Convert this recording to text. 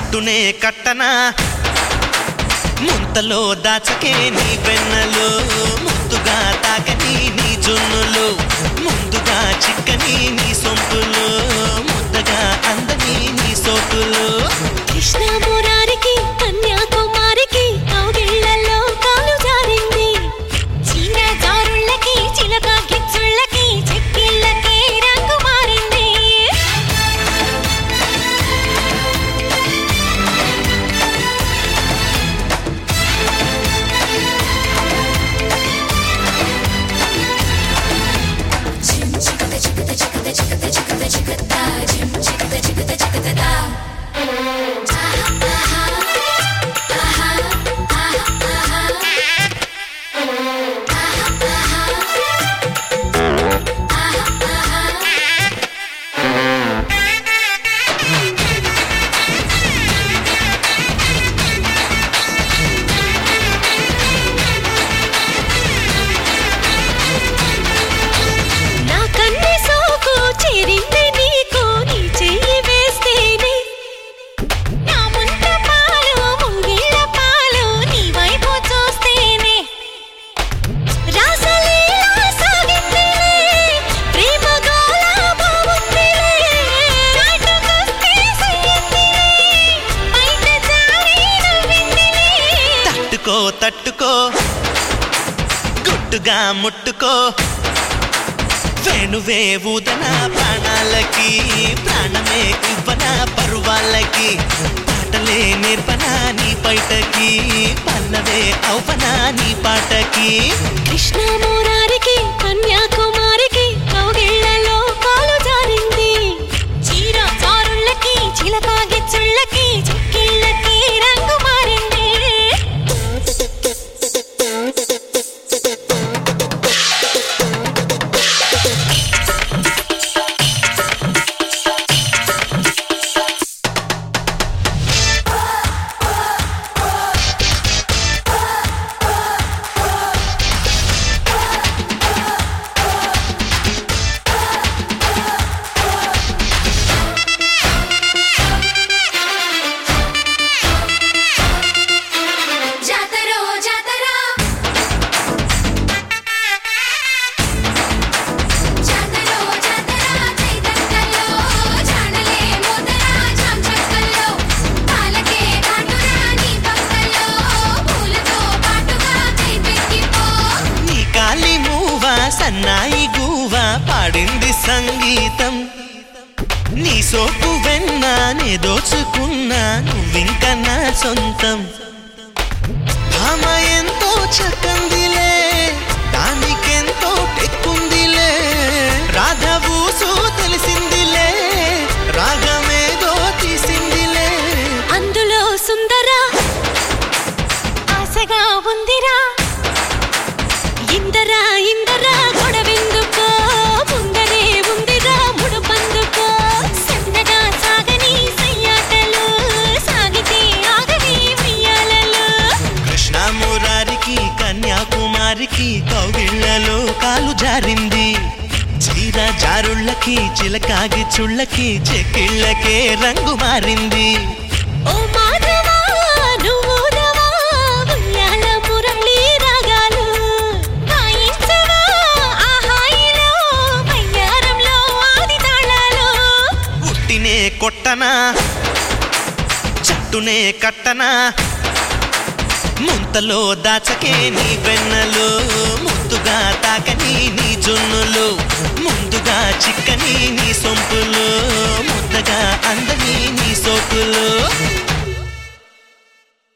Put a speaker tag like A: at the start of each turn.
A: జట్టునే కట్టనా ముంతలో దాచకే నీ వెన్నలు ముద్దుగా తాకని నీ జున్నులు ముందుగా చిక్కని నీ సొంతులు ముద్దగా అందని నీ సోకులు
B: కృష్ణ మురారికి కన్యాకుమారికి కౌగిళ్లలో కాలు జారింది చీర జారుళ్ళకి చిలక గిచ్చుళ్ళకి చెక్కిళ్ళకి రంగు మారింది నా కన్నె సోకు చేరింది నీకు నీ చెయ్యి వేస్తేనే నా ముంత పాలు ముంగిళ్ళ పాలు నీ వైపు చూస్తేనే రాసలీల సాగిందిలే ప్రేమ గోల బాగుందిలే నాటకొస్తే సయ్యిందిలే బయట జారి నవ్విందిలే
A: తట్టుకో తట్టుకో గుట్టుగా ముట్టుకో వేణువే ఊదన ప్రాణాలకి ప్రాణమే ఇవ్వన పరువాళ్ళకి పాటలే నేర్పన నీ బయటకి పల్లవే అవ్వన నీ పాటకి
B: కృష్ణ మురారికి కన్యాకుమారికి కౌగిళ్లలో కాలు జారింది చీర చారుళ్ళకి చిలక గిచ్చుళ్ళకి చిక్కిళ్ళకి రంగు మారింది
C: జాతరో జాతర జాతరో జాతర చైతన్యలో జానలే మోతర జామ్ చక్కల్లో పాలకే కాటురా నీ పక్కలో పూలతో పాటుగా కైపెక్కిపో
A: నీ కాలి మూవ సన్నాయి గువ్వ పాడింది సంగీతం నీ సోపు వెన్న నే దోచుకున్నా నువ్వింక నా సొంతం భామ ఎంతో చక్కందిలే దానికెంతో టెక్కుందిలే రాధ ఊసు తెలిసిందిలే రాగమేదో తీసిందిలే
B: అందులో సుందర ఆశగా ఉందిరా ఇందరా ఇందరా గొడవెందుకో ముందరే ఉందిరా ముడుపందుకో సన్నగా సాగని సయ్యాటలు సాగితే ఆగని ఉయ్యాలలు
A: కృష్ణ మురారికి కన్యాకుమారికి కౌగిళ్లలో కాలు జారింది చీర జారుళ్ళకి చిలకాగి చుళ్ళకి చెక్కిళ్ళకే రంగు మారింది
B: ఓ మాధవా నువ్వు రవా ఉయ్యాల మురళి రాగాలు వాయించవా ఆ హాయిలో వయ్యారంలో ఆది తాళాలు
A: ఉట్టినే కొట్టనా చట్టునే కట్టనా ముంతలో దాచకే నీ వెన్నలు ముద్దుగా తాకని నీ జున్నులు